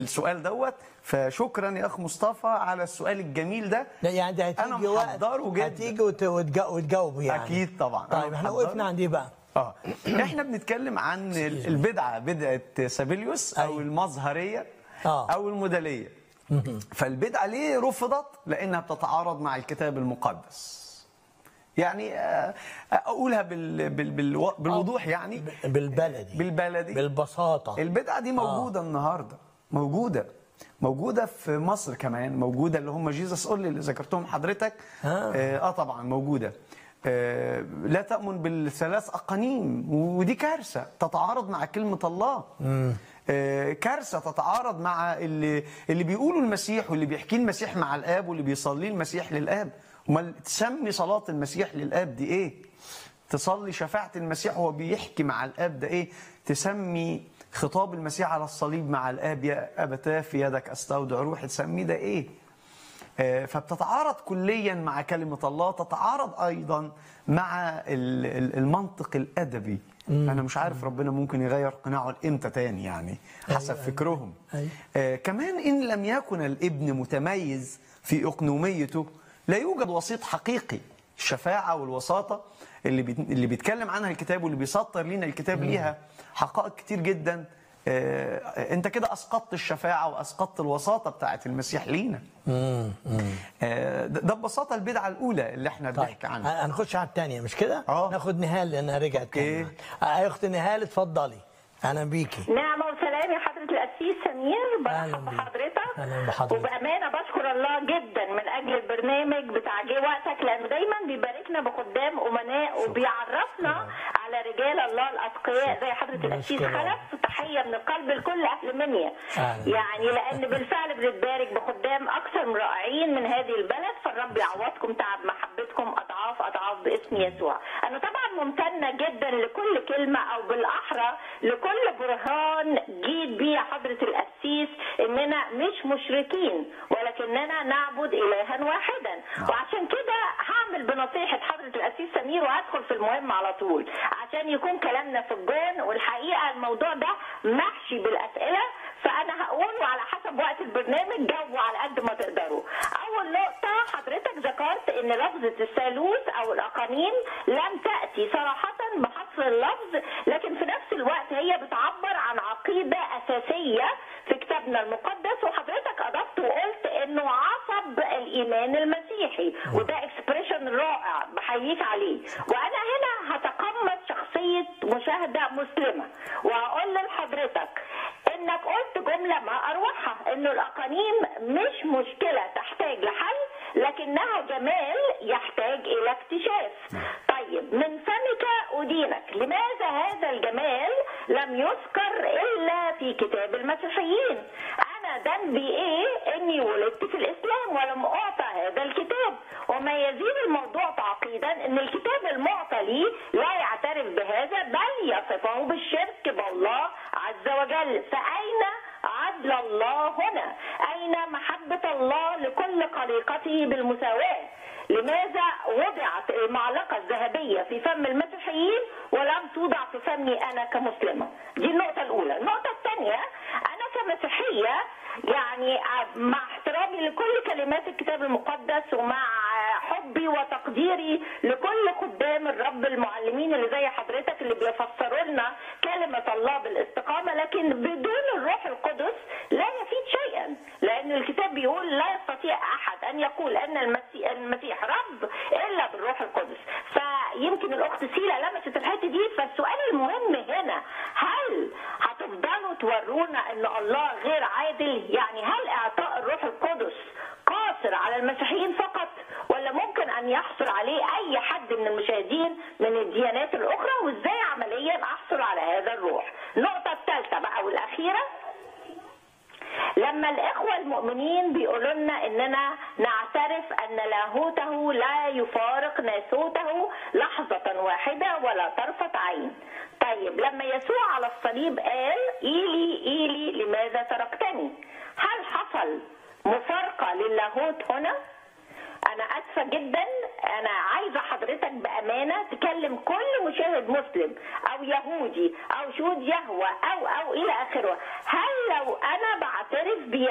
السؤال دوت فشكرا يا اخ مصطفى على السؤال الجميل ده لا يعني ده أنا هتيجي وقت محضره جدا. هتيجي وت- وتجا- وتجاوب يعني اكيد طبعا طيب أنا احنا محضره. وقفنا عند ايه بقى؟ اه احنا بنتكلم عن ال- البدعه بدعه سابيليوس او أيوة. المظهريه آه. او المدليه فالبدعه ليه رفضت لانها بتتعارض مع الكتاب المقدس يعني آه، اقولها بال بال بال بالوضوح يعني بالبلدي بالبلدي بالبساطه البدعه دي موجوده آه. النهارده موجوده موجوده في مصر كمان موجوده اللي هم جيزس اول اللي ذكرتهم حضرتك آه. اه, آه طبعا موجوده آه لا تأمن بالثلاث أقانيم ودي كارثة تتعارض مع كلمة الله آه كارثة تتعارض مع اللي اللي بيقولوا المسيح واللي بيحكيه المسيح مع الآب واللي بيصليه المسيح للآب امال تسمي صلاة المسيح للآب دي إيه؟ تصلي شفاعة المسيح وهو بيحكي مع الآب ده إيه؟ تسمي خطاب المسيح على الصليب مع الآب يا أبتاه في يدك أستودع روحي تسميه ده إيه؟ آه، فبتتعارض كليا مع كلمة الله تتعارض أيضا مع ال- ال- المنطق الأدبي أنا مش عارف ربنا ممكن يغير قناعه إمتى تاني يعني حسب أيوة، فكرهم أيوة. آه، كمان إن لم يكن الابن متميز في أقنوميته لا يوجد وسيط حقيقي الشفاعة والوساطة اللي بيت- اللي بيتكلم عنها الكتاب واللي بيسطر لنا الكتاب ليها حقائق كتير جدا آه، انت كده اسقطت الشفاعه واسقطت الوساطه بتاعت المسيح لينا آه، ده ده ببساطه البدعه الاولى اللي احنا طيب بنحكي عنها هنخش على الثانيه مش كده؟ آه. ناخد نهال لانها رجعت أوكي. تاني آه، يا اخت نهال اتفضلي اهلا بيكي نعمة وسلام يا حضرة القسيس سمير أهلا برحب بيك. بحضرتك أهلا بحضرتك. وبأمانة بشكر الله جدا من أجل البرنامج بتاع جه وقتك لأنه دايما بيباركنا بخدام أمناء وبيعرفنا على رجال الله الأتقياء زي حضرة القسيس نشكر الله. خلف تحية من القلب لكل أهل منيا أهلا. يعني لأن بالفعل بنتبارك بخدام أكثر من رائعين من هذه البلد فالرب يعوضكم تعب محبتكم أضعاف أضعاف باسم يسوع أنا طبعا ممتنة جدا لكل كلمة أو بالأحرى لكل برهان جيت بيه يا حضرة القسيس إننا مش مشركين ولكننا نعبد إلها واحدا وعشان كده هعمل بنصيحة حضرة القسيس سمير وهدخل في المهم على طول عشان يكون كلامنا في الجون والحقيقة الموضوع ده محشي بالأسئلة فأنا هقول وعلى حسب وقت البرنامج جاوبوا على قد ما تقدروا أول نقطة حضرتك ذكرت إن لفظة الثالوث أو الأقانيم لم تأتي صراحة بحصر اللفظ لكن في نفس الوقت هي بتعبر عن عقيدة أساسية في كتابنا المقدس وحضرتك أضفت وقلت إنه عصب الإيمان المسيحي وده اكسبريشن رائع بحييك عليه وأنا هنا هتقمص شخصية مشاهدة مسلمة وهقول لحضرتك انك قلت جمله ما اروعها انه الاقانيم مش مشكله تحتاج لحل لكنها جمال يحتاج الى اكتشاف طيب من فمك ادينك لماذا هذا الجمال لم يذكر الا في كتاب المسيحيين انا ذنبي ايه اني ولدت في الاسلام ولم اعطى هذا الكتاب وما يزيد الموضوع تعقيدا ان الكتاب المعطى لي لا يعترف بهذا بل يصفه بالشرك بالله عز وجل فاين عدل الله هنا اين محبه الله لكل خليقته بالمساواه لماذا وضعت المعلقة الذهبية في فم المسيحيين ولم توضع في فمي أنا كمسلمة دي النقطة الأولى النقطة الثانية أنا كمسيحية يعني مع احترامي لكل كلمات الكتاب المقدس ومع حبي وتقديري لكل خدام الرب المعلمين اللي زي حضرتك اللي بيفسروا لنا كلمة الله بالاستقامة لكن بدون الروح القدس لا يفيد شيئا لأن الكتاب بيقول لا يستطيع أحد أن يقول أن المسيح, المسيح رب إلا بالروح القدس فيمكن الأخت سيلا لمست الحتة دي فالسؤال المهم هنا هل هتفضلوا تورونا أن الله غير عادل يعني هل إعطاء الروح القدس قاصر على المسيحيين فقط ولا ممكن ان يحصل عليه اي حد من المشاهدين من الديانات الاخرى وازاي عمليا احصل على هذا الروح النقطة الثالثة بقى والاخيرة لما الاخوة المؤمنين بيقولوا لنا اننا نعترف ان لاهوته لا يفارق ناسوته لحظة واحدة ولا طرفة عين طيب لما يسوع على الصليب قال ايلي ايلي لماذا تركتني هل حصل مفارقة للاهوت هنا انا اسفه جدا انا عايزه حضرتك بامانه تكلم كل مشاهد مسلم او يهودي او شهود يهوى او او الى اخره هل لو انا بعترف